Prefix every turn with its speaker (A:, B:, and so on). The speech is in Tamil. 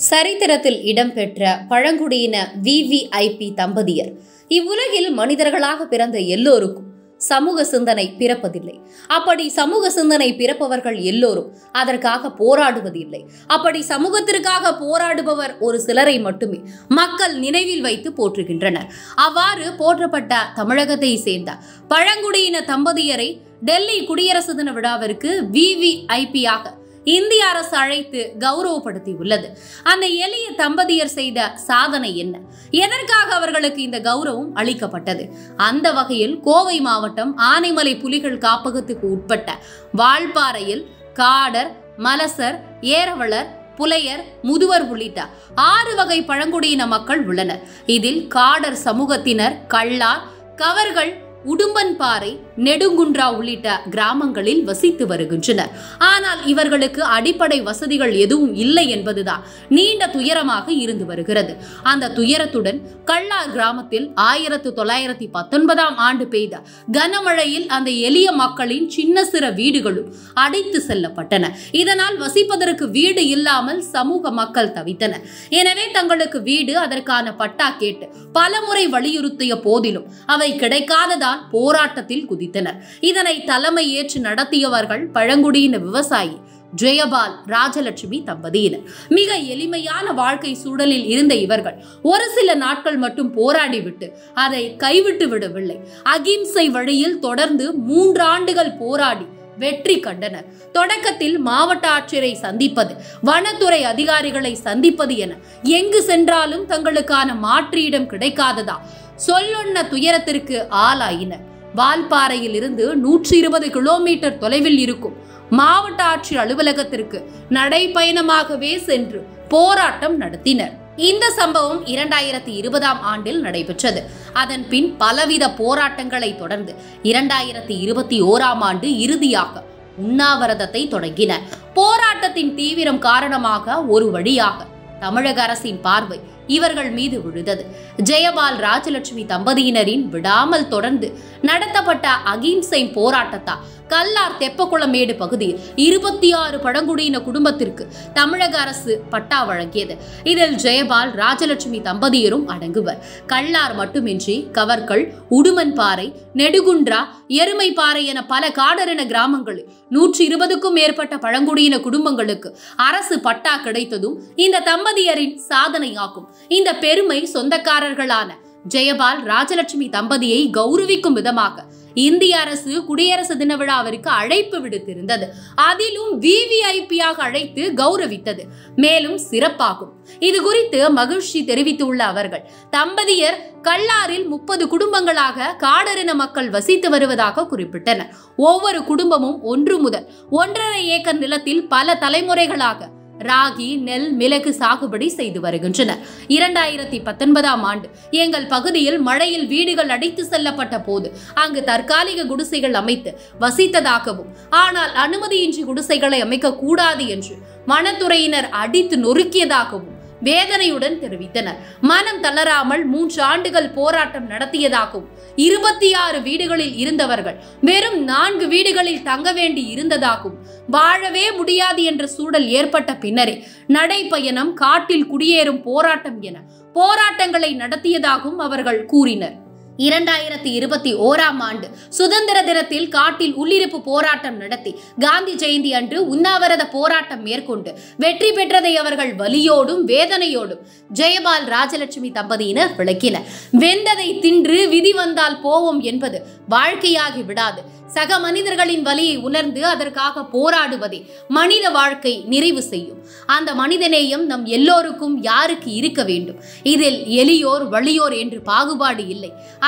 A: சரித்திரத்தில் இடம்பெற்ற பழங்குடியின விவிஐபி தம்பதியர் இவ்வுலகில் மனிதர்களாக பிறந்த எல்லோருக்கும் சமூக சிந்தனை பிறப்பதில்லை அப்படி சமூக சிந்தனை பிறப்பவர்கள் எல்லோரும் அதற்காக போராடுவதில்லை அப்படி சமூகத்திற்காக போராடுபவர் ஒரு சிலரை மட்டுமே மக்கள் நினைவில் வைத்து போற்றுகின்றனர் அவ்வாறு போற்றப்பட்ட தமிழகத்தை சேர்ந்த பழங்குடியின தம்பதியரை டெல்லி குடியரசு தின விழாவிற்கு விவிஐபியாக இந்திய அரசு அழைத்து கௌரவப்படுத்தியுள்ளது அந்த எளிய தம்பதியர் செய்த சாதனை என்ன எதற்காக அவர்களுக்கு இந்த கௌரவம் அளிக்கப்பட்டது அந்த வகையில் கோவை மாவட்டம் ஆனைமலை புலிகள் காப்பகத்துக்கு உட்பட்ட வால்பாறையில் காடர் மலசர் ஏரவளர் புலையர் முதுவர் உள்ளிட்ட ஆறு வகை பழங்குடியின மக்கள் உள்ளனர் இதில் காடர் சமூகத்தினர் கள்ளார் கவர்கள் உடும்பன்பாறை நெடுங்குன்றா உள்ளிட்ட கிராமங்களில் வசித்து வருகின்றனர் ஆனால் இவர்களுக்கு அடிப்படை வசதிகள் எதுவும் இல்லை என்பதுதான் நீண்ட துயரமாக இருந்து வருகிறது அந்த துயரத்துடன் கள்ளார் கிராமத்தில் ஆயிரத்து தொள்ளாயிரத்தி பத்தொன்பதாம் ஆண்டு பெய்த கனமழையில் அந்த எளிய மக்களின் சின்ன சிற வீடுகளும் அடைத்து செல்லப்பட்டன இதனால் வசிப்பதற்கு வீடு இல்லாமல் சமூக மக்கள் தவித்தனர் எனவே தங்களுக்கு வீடு அதற்கான பட்டா கேட்டு பலமுறை வலியுறுத்திய போதிலும் அவை கிடைக்காததால் போராட்டத்தில் குதித்தனர் இதனை தலைமை ஏற்று நடத்தியவர்கள் பழங்குடியின விவசாயி ஜெயபால் ராஜலட்சுமி தம்பதியினர் மிக எளிமையான வாழ்க்கை சூழலில் இருந்த இவர்கள் ஒரு சில நாட்கள் மட்டும் போராடிவிட்டு அதை கைவிட்டு விடவில்லை அகிம்சை வழியில் தொடர்ந்து மூன்று ஆண்டுகள் போராடி வெற்றி கண்டனர் தொடக்கத்தில் மாவட்ட ஆட்சியரை சந்திப்பது வனத்துறை அதிகாரிகளை சந்திப்பது என எங்கு சென்றாலும் தங்களுக்கான மாற்றீடம் கிடைக்காததா சொல்லொன்ன துயரத்திற்கு ஆளாயினர் வால்பாறையில் இருந்து நூற்றி இருபது கிலோமீட்டர் தொலைவில் இருக்கும் மாவட்ட ஆட்சியர் அலுவலகத்திற்கு நடைப்பயணமாகவே சென்று போராட்டம் நடத்தினர் இந்த சம்பவம் இரண்டாயிரத்தி இருபதாம் ஆண்டில் நடைபெற்றது அதன் பின் பலவித போராட்டங்களை தொடர்ந்து இரண்டாயிரத்தி இருபத்தி ஓராம் ஆண்டு இறுதியாக உண்ணாவிரதத்தை தொடங்கினர் போராட்டத்தின் தீவிரம் காரணமாக ஒரு வழியாக தமிழக அரசின் பார்வை இவர்கள் மீது விழுந்தது ஜெயபால் ராஜலட்சுமி தம்பதியினரின் விடாமல் தொடர்ந்து நடத்தப்பட்ட அகிம்சை போராட்டத்தால் கல்லார் தெப்பக்குளமேடு பகுதியில் இருபத்தி ஆறு பழங்குடியின குடும்பத்திற்கு தமிழக அரசு பட்டா வழங்கியது இதில் ஜெயபால் ராஜலட்சுமி தம்பதியரும் அடங்குவர் கல்லார் மட்டுமின்றி கவர்கள் உடுமன்பாறை நெடுகுன்றா எருமைப்பாறை என பல காடரின கிராமங்களில் நூற்றி இருபதுக்கும் மேற்பட்ட பழங்குடியின குடும்பங்களுக்கு அரசு பட்டா கிடைத்ததும் இந்த தம்பதியரின் சாதனையாகும் இந்த பெருமை சொந்தக்காரர்களான ஜெயபால் ராஜலட்சுமி தம்பதியை கௌரவிக்கும் விதமாக இந்திய அரசு குடியரசு தின விழாவிற்கு அழைப்பு விடுத்திருந்தது அதிலும் விவிஐபியாக அழைத்து கௌரவித்தது மேலும் சிறப்பாகும் இது குறித்து மகிழ்ச்சி தெரிவித்துள்ள அவர்கள் தம்பதியர் கல்லாரில் முப்பது குடும்பங்களாக காடரின மக்கள் வசித்து வருவதாக குறிப்பிட்டனர் ஒவ்வொரு குடும்பமும் ஒன்று முதல் ஒன்றரை ஏக்கர் நிலத்தில் பல தலைமுறைகளாக ராகி நெல் மிளகு சாகுபடி செய்து வருகின்றனர் இரண்டாயிரத்தி பத்தொன்பதாம் ஆண்டு எங்கள் பகுதியில் மழையில் வீடுகள் அடைத்து செல்லப்பட்ட போது அங்கு தற்காலிக குடிசைகள் அமைத்து வசித்ததாகவும் ஆனால் அனுமதியின்றி குடிசைகளை அமைக்க கூடாது என்று வனத்துறையினர் அடித்து நொறுக்கியதாகவும் வேதனையுடன் தெரிவித்தனர் மனம் தளராமல் மூன்று ஆண்டுகள் போராட்டம் நடத்தியதாகவும் இருபத்தி ஆறு வீடுகளில் இருந்தவர்கள் வெறும் நான்கு வீடுகளில் தங்க வேண்டி இருந்ததாகவும் வாழவே முடியாது என்ற சூழல் ஏற்பட்ட பின்னரே நடைப்பயணம் காட்டில் குடியேறும் போராட்டம் என போராட்டங்களை நடத்தியதாகவும் அவர்கள் கூறினர் இரண்டாயிரத்தி இருபத்தி ஓராம் ஆண்டு சுதந்திர தினத்தில் காட்டில் உள்ளிருப்பு போராட்டம் நடத்தி காந்தி ஜெயந்தி அன்று உண்ணாவிரத போராட்டம் மேற்கொண்டு வெற்றி பெற்றதை அவர்கள் வலியோடும் வேதனையோடும் ஜெயபால் ராஜலட்சுமி தம்பதியினர் விளக்கினர் வெந்ததை தின்று விதி வந்தால் போவோம் என்பது வாழ்க்கையாகி விடாது சக மனிதர்களின் வலியை உணர்ந்து அதற்காக போராடுவதே மனித வாழ்க்கை நிறைவு செய்யும் அந்த மனிதநேயம் நம் எல்லோருக்கும் யாருக்கு இருக்க வேண்டும் இதில் எளியோர் வலியோர் என்று பாகுபாடு இல்லை